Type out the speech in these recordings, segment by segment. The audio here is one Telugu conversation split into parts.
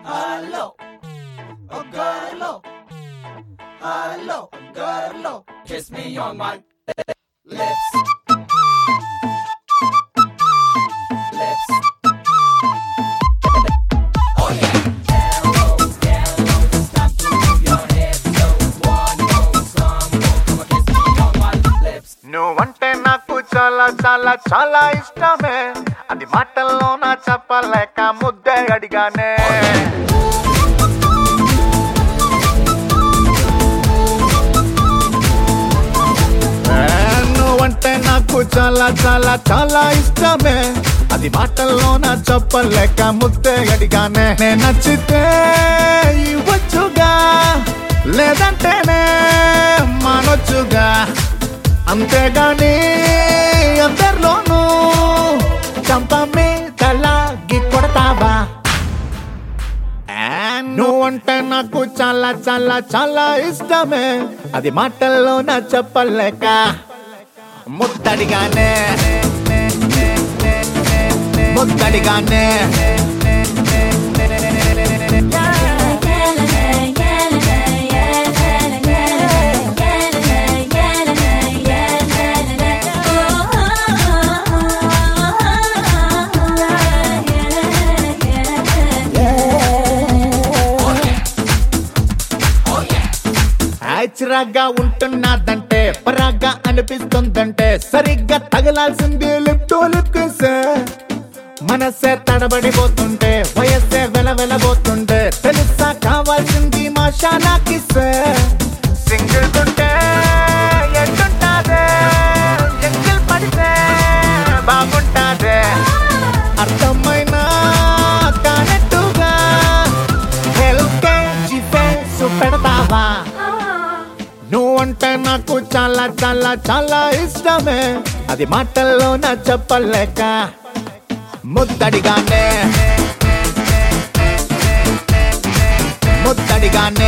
Hello, oh girl, hello, girl, kiss me on my lips. Lips. Oh yeah. Hello, hello, it's time to move your hips. So one more, some more, come on, kiss me on my lips. నువ్వంటే నాకు చాలా చాలా చాలా ఇష్టమే అది మాటల్లో నా చెప్పలేక ముద్దే అడిగానే ఏ, నువ్వంటే నాకు చాలా చాలా చాలా ఇష్టమే అది మాటల్లో నా చెప్పలేక ముద్దే అడిగానే నే నచ్చితే ఇవ్వచ్చుగా లేదంటేనే మానొచ్చుగా అంతేగాని అందరిలోనూ చంప మీదలాగి కొడతావా ఆ, నువ్వంటే నాకు చాలా చాలా చాలా ఇష్టమే అది మాటల్లో నా చెప్పలేక ముద్దడిగానే ముద్దడిగానే చిరాగ్గా ఉంటున్నదంటే పరాగ్గా అనిపిస్తుందంటే సరిగ్గా తగలాల్సింది లిప్ టు లిప్ కిస్ మనసే తడబడిపోతుంటే వయస్సే వెలవెలబోతుంటే తెలుసా కావాల్సింది మా షానా కిస్ సింగిల్ తుంటే ఎట్టుంటాదే ఎంగిల్ పడితే బాగుంటాదే అర్థమైనా కానట్టుగా ఎల్కేజీ ఫేస్ పెడతావా నువ్వంటే నాకు చాలా చాలా చాలా ఇష్టమే అది మాటల్లో నా చెప్పలేక ముద్దడిగానే ముద్దడిగానే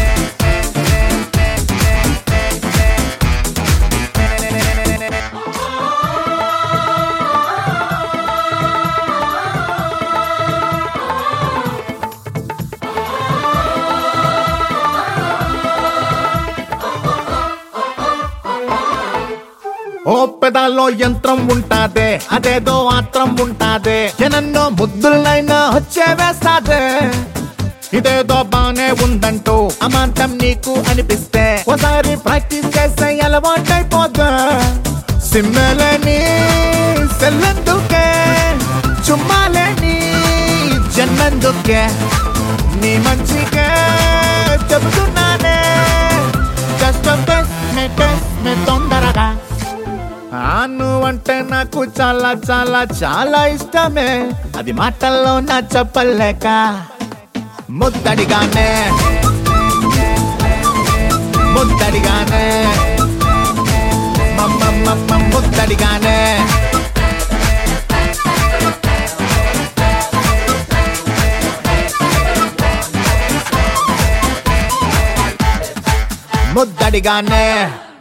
ఓ పెదాల్లో యంత్రం ఉంటాదే అదేదో ఆత్రం ఉంటాదే ఎనన్నో ముద్దులైనా వచ్చే వేస్తాదే ఇదేదో బానే ఉందంటూ అమాంతం నీకు అనిపిస్తే ఒకసారి ప్రాక్టీస్ చేస్తే అలవాటైపోద్దా సిమ్మలేని సెల్లందుకే చుమ్మాలేని జన్మందుకే నీ మంచిగా చెబుతున్నానే కష్టం మే మే తొందరగా ఆ నువ్వంటే నాకు చాలా చాలా చాలా ఇష్టమే అది మాటల్లో నా చెప్పలేక ముద్దడిగానే ముద్దడిగానే మమ్మ మమ్మ ముద్దడిగానే ముద్దడిగానే